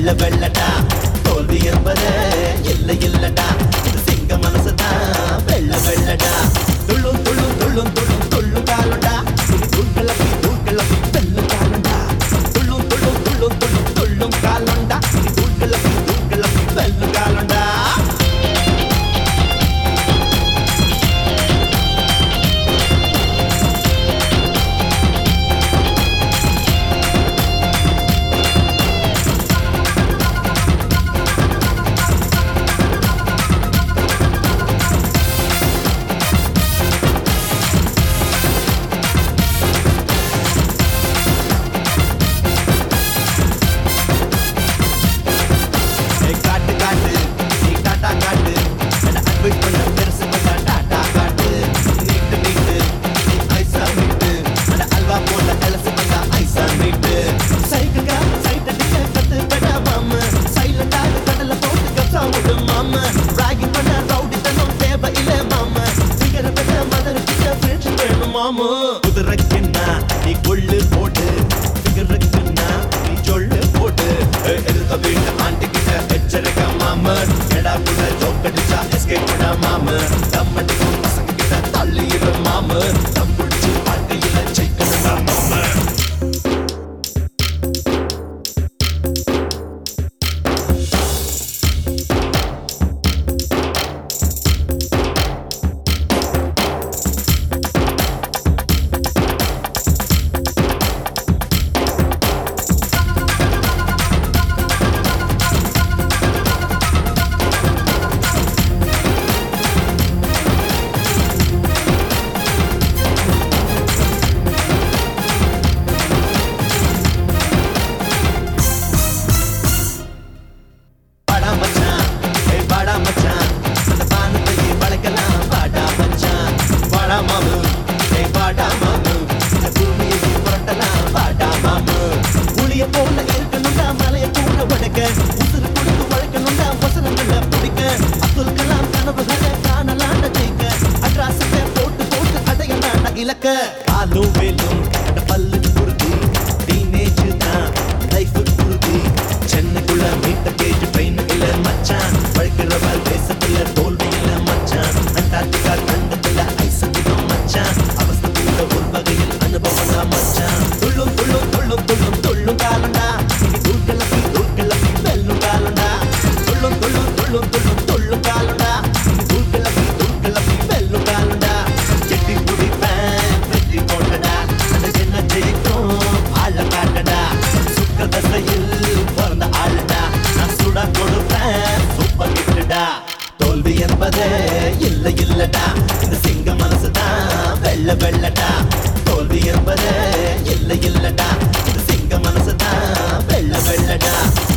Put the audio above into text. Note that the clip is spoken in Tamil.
வெள்ள வெள்ளடா தோல்வி என்பது இல்லை இல்லடா இது சிங்க மனசுதான் வெள்ள வெள்ளடா துள்ளும் துள்ளும் துள்ளும் துள்ளும் துள்ளும் காலடா இது தூக்கலப்பி தூக்கலப்பி வெள்ளும் காலண்டா துள்ளும் துள்ளும் துள்ளும் துள்ளும் துள்ளும் காலண்டா இது தூக்கலப்பி தூக்கலப்பி வெள்ளும் காலண்டா ஏய் காட்டு காட்டு நீ டாட்டா காட்டு அட அன்பு பண்ண பெருசு பண்ண டாட்டா காட்டு நீட்டு நீட்டு நீ ஐசா மீட்டு அட அல்வா போல எலசு பண்ண ஐசா மீட்டு சைக்கிள் கா சைட் அடிக்க கத்து பெட மாம சைலண்டாக கடல போட்டு கப்சா விடு மாம ராகிங் பண்ண ரவுடி தனம் தேவை இல்ல மாம சிகர பெட்ட மதர் கிட்ட ஃப்ரெண்ட்ஸ் வேணும் மாமு குதிரைக்குன்னா நீ கொள்ளு போட்டு சிகரெட்டுன்னா நீ சொல்லு போட்டு எழுத வீட்டு ஆண்டி கிட்ட எச்சரிக்கை மாம எடா கூட ஜோக்கடிச்சா எஸ்கேப் பண்ண மாம தம்மடிக்கும் பசங்க கிட்ட தள்ளியிரு மாம தம் பிடிச்சி வாழ்க்கையில ஜெயிக்கணும் மாம வாடா மச்சான் ஏய் வாடா மச்சான் அந்த பானத்தையே வளைக்கலாம் வாடா மச்சான் வாடா மாமு ஏய் வாடா மாமு இந்த பூமியையே புரட்டலாம் வாடா மாமு புளிய போல இருக்கணும்டா மலைய கூட உடைக்க உசுறு கொடுத்து உழைக்கணும்டா வசனங்களை பிடிக்க அப்துல் கலாம் கனவுகளை காணலாண்ட ஜெயிக்க அட்ராசத்தை போட்டு போட்டு அடையலாண்ட இலக்க காலும் வேலும் அட பல்லு குருதி டீனேஜ் தான் லைஃப் குருதி சென்னைக்குள்ள மீட்ட கேஜ் ட்ரெயின் இல்ல மச்சான் பழுக்கிறவள் தேசத்துல தோல்வி இல்ல மச்சான் அண்டார்டிகா கண்டத்துல ஐசத்திலும் மச்சான் அவஸ்தத்துல ஒரு வகையில் அனுபவம் தான் மச்சான் துள்ளும் துள்ளும் துள்ளும் துள்ளும் துள்ளும் காலண்டா இனி தூக்கலப்பி தூக்கலப்பி வெல்லும் காலண்டா துள்ளும் துள்ளும் துள்ளும் துள்ளும் துள்ளும் காலண்டா இனி தூக்கலப்பி தூக்கலப்பி வெல்லும் காலண்டா எட்டி குடிப்பேன் வெற்றி போட்டடா அந்த என்ன ஜெயிக்கும் ஆள காட்டடா சுக்க தசையில் பிறந்த ஆளுடா நான் சுட கொடுப்பேன் சூப்பர் ஹிட்டுடா தோல்வி என்பதே இல்ல இல்லடா இந்த சிங்க மனசுதான் வெள்ள வெள்ளடா தோல்வி என்பதே இல்ல இல்லடா இந்த சிங்க மனசுதான் வெள்ள வெள்ளடா